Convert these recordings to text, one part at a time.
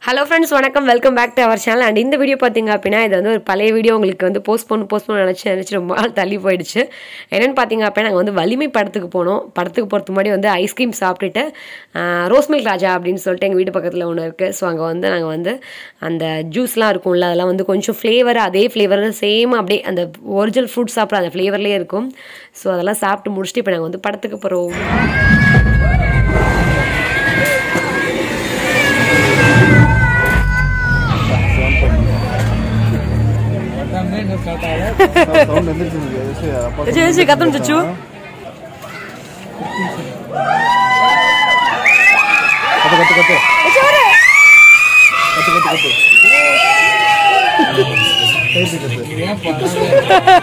Hello friends வணக்கம் welcome back to our channel and இந்த video பார்த்தீங்க அப்படின்னா இது வந்து ஒரு பழைய வீடியோ உங்களுக்கு வந்து போஸ்ட் பண்ணு போஸ்ட் பண்ண நினச்சி நினச்சி ரொம்ப நாள் தள்ளி போயிடுச்சு என்னென்னு பார்த்தீங்க அப்படின்னா நாங்கள் வந்து வலிமை படத்துக்கு போனோம் படத்துக்கு போகிறதுக்கு முன்னாடி வந்து ஐஸ்கிரீம் சாப்பிட்டுட்டு ரோஸ் மில்க் ராஜா அப்படின்னு சொல்லிட்டு எங்கள் வீட்டு பக்கத்தில் ஒன்று இருக்குது ஸோ அங்கே வந்து நாங்கள் வந்து அந்த ஜூஸ்லாம் இருக்கும்ல அதெல்லாம் வந்து கொஞ்சம் ஃப்ளேவர் அதே ஃப்ளேவர் சேம் அப்படியே அந்த ஒரிஜினல் ஃப்ரூட் சாப்பிட்ற அந்த ஃப்ளேவர்லேயே இருக்கும் ஸோ அதெல்லாம் சாப்பிட்டு முடிச்சுட்டு இப்போ நாங்கள் வந்து படத்துக்கு போகிறோம் சவுண்ட் எந்திரிச்சு நிக்கு. சரி, அப்பா சரி சரி கத்தணும் சச்சு கத்து கத்து கத்து கத்து கத்து கத்து கைத்து கத்து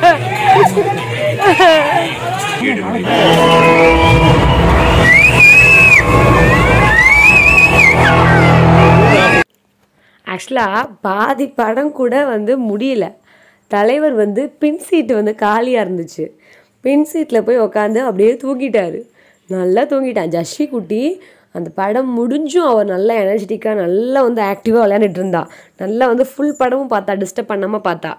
ஆக்சுவலாக பாதி படம் கூட வந்து முடியல தலைவர் வந்து பின் சீட்டு வந்து காலியாக இருந்துச்சு பின் சீட்டில் போய் உக்காந்து அப்படியே தூங்கிட்டாரு நல்லா தூங்கிட்டான் ஜஷி குட்டி அந்த படம் முடிஞ்சும் அவர் நல்லா எனர்ஜெட்டிக்காக நல்லா வந்து ஆக்டிவாக விளையாண்டுட்டு இருந்தா நல்லா வந்து ஃபுல் படமும் பார்த்தா டிஸ்டர்ப் பண்ணாமல் பார்த்தா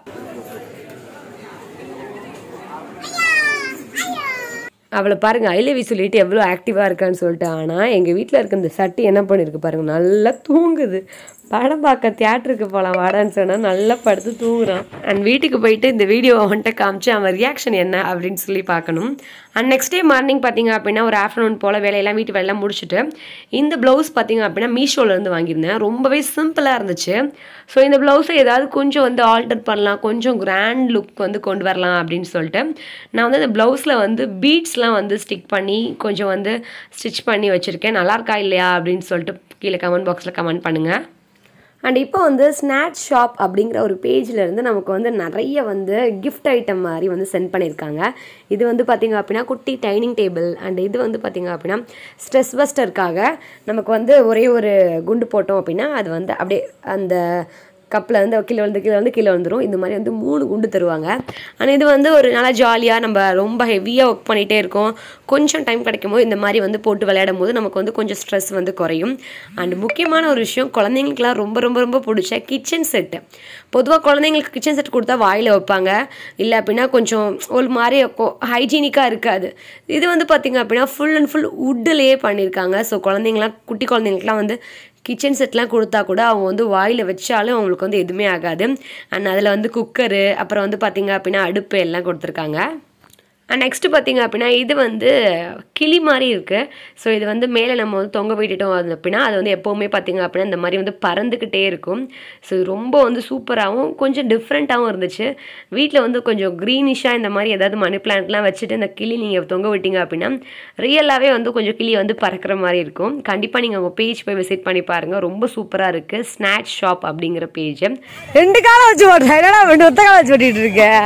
அவளை பாருங்க ஐ லவ் யூ சொல்லிட்டு எவ்வளோ ஆக்டிவாக இருக்கான்னு சொல்லிட்டு ஆனால் எங்கள் வீட்டில் இருக்க இந்த சட்டி என்ன பண்ணியிருக்கு பாருங்க நல்லா தூங்குது படம் பார்க்க தியேட்டருக்கு போகலாம் வாடான்னு சொன்னால் நல்லா படுத்து தூங்குறான் அண்ட் வீட்டுக்கு போயிட்டு இந்த வீடியோவை வந்துட்டு காமிச்சு அவன் ரியாக்ஷன் என்ன அப்படின்னு சொல்லி பார்க்கணும் அண்ட் நெக்ஸ்ட் டே மார்னிங் பார்த்தீங்க அப்படின்னா ஒரு ஆஃப்டர்நூன் போல் வேலையெல்லாம் வீட்டு வேலையெல்லாம் முடிச்சுட்டு இந்த ப்ளவுஸ் பார்த்தீங்க அப்படின்னா மீஷோலேருந்து வாங்கியிருந்தேன் ரொம்பவே சிம்பிளாக இருந்துச்சு ஸோ இந்த ப்ளவுஸை ஏதாவது கொஞ்சம் வந்து ஆல்டர் பண்ணலாம் கொஞ்சம் கிராண்ட் லுக் வந்து கொண்டு வரலாம் அப்படின்னு சொல்லிட்டு நான் வந்து அந்த ப்ளவுஸில் வந்து பீட்ஸ்லாம் வந்து ஸ்டிக் பண்ணி கொஞ்சம் வந்து ஸ்டிச் பண்ணி வச்சுருக்கேன் நல்லா இருக்கா இல்லையா அப்படின்னு சொல்லிட்டு கீழே கமெண்ட் பாக்ஸில் கமெண்ட் பண்ணுங்கள் அண்ட் இப்போ வந்து ஸ்நாட் ஷாப் அப்படிங்கிற ஒரு பேஜில் இருந்து நமக்கு வந்து நிறைய வந்து கிஃப்ட் ஐட்டம் மாதிரி வந்து சென்ட் பண்ணியிருக்காங்க இது வந்து பார்த்திங்க அப்படின்னா குட்டி டைனிங் டேபிள் அண்ட் இது வந்து பார்த்திங்க அப்படின்னா ஸ்ட்ரெஸ் பஸ்டருக்காக நமக்கு வந்து ஒரே ஒரு குண்டு போட்டோம் அப்படின்னா அது வந்து அப்படியே அந்த கப்பில் வந்து கீழே வந்து கீழே வந்து கீழே வந்துடும் இந்த மாதிரி வந்து மூணு குண்டு தருவாங்க ஆனால் இது வந்து ஒரு நல்லா ஜாலியாக நம்ம ரொம்ப ஹெவியாக ஒர்க் பண்ணிகிட்டே இருக்கோம் கொஞ்சம் டைம் கிடைக்கும் போது இந்த மாதிரி வந்து போட்டு விளையாடும் போது நமக்கு வந்து கொஞ்சம் ஸ்ட்ரெஸ் வந்து குறையும் அண்ட் முக்கியமான ஒரு விஷயம் குழந்தைங்களுக்குலாம் ரொம்ப ரொம்ப ரொம்ப பிடிச்ச கிச்சன் செட்டு பொதுவாக குழந்தைங்களுக்கு கிச்சன் செட் கொடுத்தா வாயில் வைப்பாங்க இல்லை அப்படின்னா கொஞ்சம் ஒரு மாதிரி ஹைஜீனிக்காக இருக்காது இது வந்து பார்த்திங்க அப்படின்னா ஃபுல் அண்ட் ஃபுல் வுட்டிலேயே பண்ணியிருக்காங்க ஸோ குழந்தைங்களாம் குட்டி குழந்தைங்களுக்குலாம் வந்து கிச்சன் செட்லாம் கொடுத்தா கூட அவங்க வந்து வாயில் வச்சாலும் அவங்களுக்கு வந்து எதுவுமே ஆகாது அண்ட் அதில் வந்து குக்கரு அப்புறம் வந்து பார்த்திங்க அப்படின்னா அடுப்பு எல்லாம் கொடுத்துருக்காங்க அண்ட் நெக்ஸ்ட்டு பார்த்தீங்க அப்படின்னா இது வந்து கிளி மாதிரி இருக்குது ஸோ இது வந்து மேலே நம்ம வந்து தொங்க விட்டுட்டோம் அது அப்படின்னா அது வந்து எப்போவுமே பார்த்தீங்க அப்படின்னா இந்த மாதிரி வந்து பறந்துக்கிட்டே இருக்கும் ஸோ இது ரொம்ப வந்து சூப்பராகவும் கொஞ்சம் டிஃப்ரெண்ட்டாகவும் இருந்துச்சு வீட்டில் வந்து கொஞ்சம் க்ரீனிஷாக இந்த மாதிரி ஏதாவது மணி பிளான்ட்லாம் வச்சுட்டு இந்த கிளி நீங்கள் தொங்க விட்டீங்க அப்படின்னா ரியலாகவே வந்து கொஞ்சம் கிளி வந்து பறக்கிற மாதிரி இருக்கும் கண்டிப்பாக நீங்கள் உங்கள் பேஜ் போய் விசிட் பண்ணி பாருங்கள் ரொம்ப சூப்பராக இருக்குது ஸ்நாட் ஷாப் அப்படிங்கிற பேஜ் ரெண்டு காலம் வச்சு ஓட்டுறேன் என்னடா ரெண்டு ஒத்த காலம் வச்சு ஓட்டிகிட்டு இருக்கேன்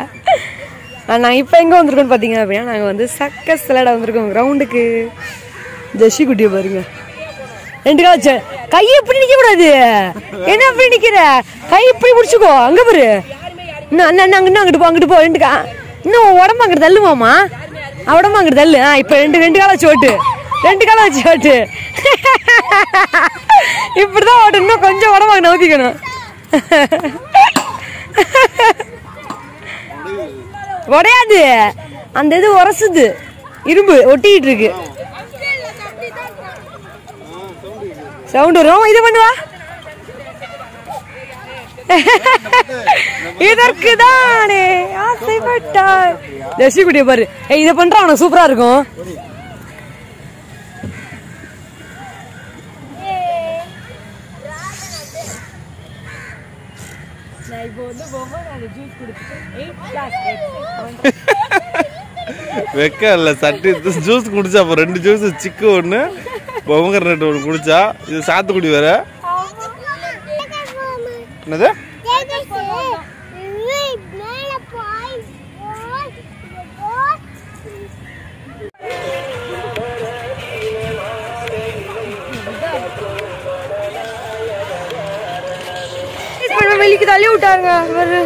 நான் இப்போ எங்கே வந்திருக்கோம்னு பார்த்தீங்க அப்படின்னா நாங்கள் வந்து சக்கஸ் விளையாட வந்திருக்கோம் கிரவுண்டுக்கு ஜஷி குட்டியை பாருங்க ரெண்டு கால் வச்சு கை இப்படி நிற்க கூடாது என்ன இப்படி நிற்கிற கை இப்படி பிடிச்சிக்கோ அங்கே பாரு இன்னும் அண்ணா அண்ணா இன்னும் அங்கிட்டு போ அங்கிட்டு போ ரெண்டு கா இன்னும் உடம்பு அங்கிட்டு தள்ளுவாமா உடம்பு அங்கிட்டு தள்ளு ஆ இப்போ ரெண்டு ரெண்டு காலம் வச்சு ஓட்டு ரெண்டு காலம் வச்சு ஓட்டு இப்படிதான் ஓட்டு இன்னும் கொஞ்சம் உடம்பு அங்கே நவுத்திக்கணும் உடையாது அந்த இது உரசுது இரும்பு ஒட்டிக்கிட்டு இருக்கு சவுண்ட் வரும் இது பண்ணுவா இதற்கு தானே ஆசைப்பட்டார் தர்ஷி குட்டிய பாரு ஏய் இதை பண்றா அவனுக்கு சூப்பரா இருக்கும் வெக்க இல்ல சட்டி ஜூஸ் குடிச்சா அப்ப ரெண்டு ஜூஸ் சிக்கு ஒண்ணு பொம்மகரநட்டு ஒன்று குடிச்சா இது சாத்துக்குடி வேற என்னது வெளிக்கு தள்ளி விட்டாருங்க அவரு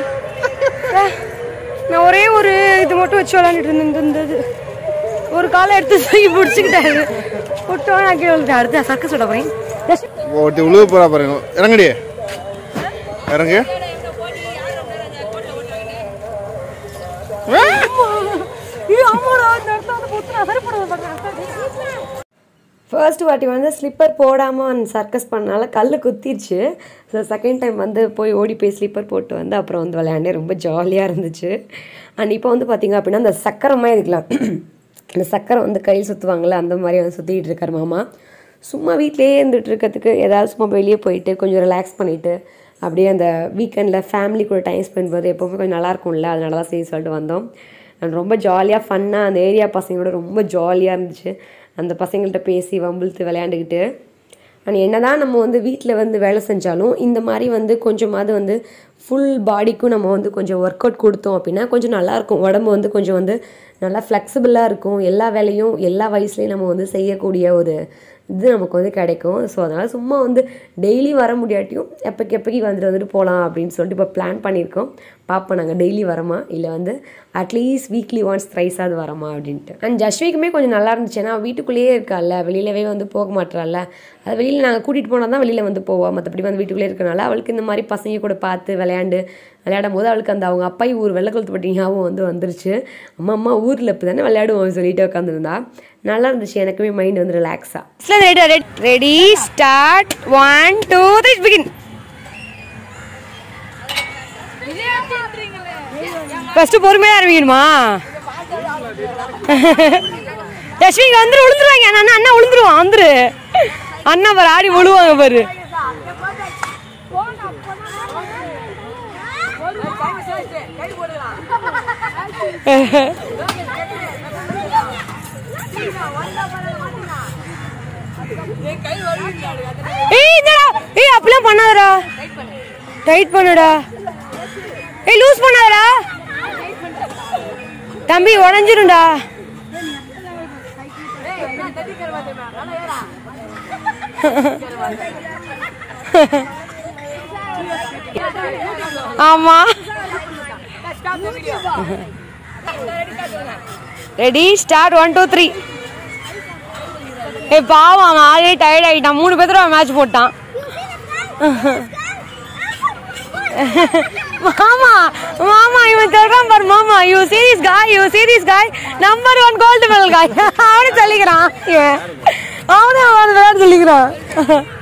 நான் ஒரே ஒரு இது மட்டும் வச்சு விளாண்டுட்டு இருந்தது ஒரு காலை எடுத்து தூக்கி பிடிச்சிக்கிட்டாரு விட்டோம் நான் கீழே விழுந்துட்டேன். அடுத்து சர்க்கஸ் விட போறேன் ஓட்டி உழுவு போறா பாருங்க இறங்குடி இறங்கு ஃபர்ஸ்ட் வாட்டி வந்து ஸ்லிப்பர் போடாமல் சர்க்கஸ் பண்ணனால கல் குத்திருச்சு ஸோ செகண்ட் டைம் வந்து போய் ஓடி போய் ஸ்லிப்பர் போட்டு வந்து அப்புறம் வந்து விளையாண்டே ரொம்ப ஜாலியாக இருந்துச்சு அண்ட் இப்போ வந்து பார்த்தீங்க அப்படின்னா அந்த சக்கரமாக இருக்கலாம் அந்த சக்கரை வந்து கையில் சுற்றுவாங்கள்ல அந்த மாதிரி வந்து சுற்றிக்கிட்டு இருக்கார் மாமா சும்மா வீட்டிலேயே இருந்துட்டு இருக்கிறதுக்கு ஏதாவது சும்மா வெளியே போயிட்டு கொஞ்சம் ரிலாக்ஸ் பண்ணிவிட்டு அப்படியே அந்த வீக்கெண்டில் ஃபேமிலி கூட டைம் ஸ்பெண்ட் பண்ணுறது எப்போவுமே கொஞ்சம் நல்லா இருக்கும்ல அதனால தான் சரி சொல்லிட்டு வந்தோம் and ரொம்ப ஜாலியாக ஃபன்னாக அந்த ஏரியா பசங்களோட ரொம்ப ஜாலியாக இருந்துச்சு அந்த பசங்கள்கிட்ட பேசி வம்பிழுத்து விளையாண்டுக்கிட்டு அண்ட் என்னதான் நம்ம வந்து வீட்டில் வந்து வேலை செஞ்சாலும் இந்த மாதிரி வந்து கொஞ்சமாவது வந்து ஃபுல் பாடிக்கும் நம்ம வந்து கொஞ்சம் ஒர்க் அவுட் கொடுத்தோம் அப்படின்னா கொஞ்சம் நல்லாயிருக்கும் உடம்பு வந்து கொஞ்சம் வந்து நல்லா ஃப்ளெக்சிபிளாக இருக்கும் எல்லா வேலையும் எல்லா வயசுலேயும் நம்ம வந்து செய்யக்கூடிய ஒரு இது நமக்கு வந்து கிடைக்கும் ஸோ அதனால் சும்மா வந்து டெய்லி வர முடியாட்டியும் எப்போக்கு எப்போக்கி வந்துட்டு வந்துட்டு போகலாம் அப்படின்னு சொல்லிட்டு இப்போ பிளான் பண்ணியிருக்கோம் பார்ப்போம் நாங்கள் டெய்லி வரமா இல்லை வந்து அட்லீஸ்ட் வீக்லி ஒன்ஸ் த்ரைஸாவது வரமா அப்படின்ட்டு அண்ட் ஜஸ்விக்குமே கொஞ்சம் நல்லா இருந்துச்சு ஏன்னா வீட்டுக்குள்ளேயே இருக்கால வெளியிலவே வந்து போக மாட்டாள்ல அது வெளியில் நாங்கள் கூட்டிகிட்டு போனால் தான் வெளியில் வந்து போவோம் மற்றபடி வந்து வீட்டுக்குள்ளே இருக்கனால அவளுக்கு இந்த மாதிரி பசங்க கூட பார்த்து விளையாண்டு விளையாடும் போது அவளுக்கு அந்த அவங்க அப்பாய் ஊர் வெள்ளக்குளத்து பட்டி ஞாபகம் வந்து வந்துருச்சு அம்மா அம்மா ஊரில் இப்போ தானே விளையாடுவோம் சொல்லிட்டு உட்காந்துருந்தா நல்லா இருந்துச்சு எனக்குமே மைண்ட் வந்து ரிலாக்ஸாக ready ready start one two three begin first பொறுமையா ஆரம்பிக்கணுமா யஷ்மிங்க வந்துரு விழுந்துருவாங்க அண்ணா அண்ணா விழுந்துருவான் வந்துரு அண்ணா பாரு ஆடி விழுவாங்க பாரு ஏய் என்னடா ஏய் அப்படிலாம் பண்ணாதடா டைட் பண்ணுடா ஏய் லூஸ் பண்ணாதடா தம்பி உடஞ்சிரும்டா ஆமா ready start one two three ஏய் பாவம் அவன் ஆல்ரெடி டயர்ட் ஆகிட்டான் மூணு பேர் மேட்ச் போட்டான் மாமா மாமா இவன் சொல்றான் பாரு மாமா you serious guy you serious guy number one gold medal guy அவனே சொல்லிக்கிறான் இவன் அவனே அவன் விளையாட சொல்லிக்கிறான்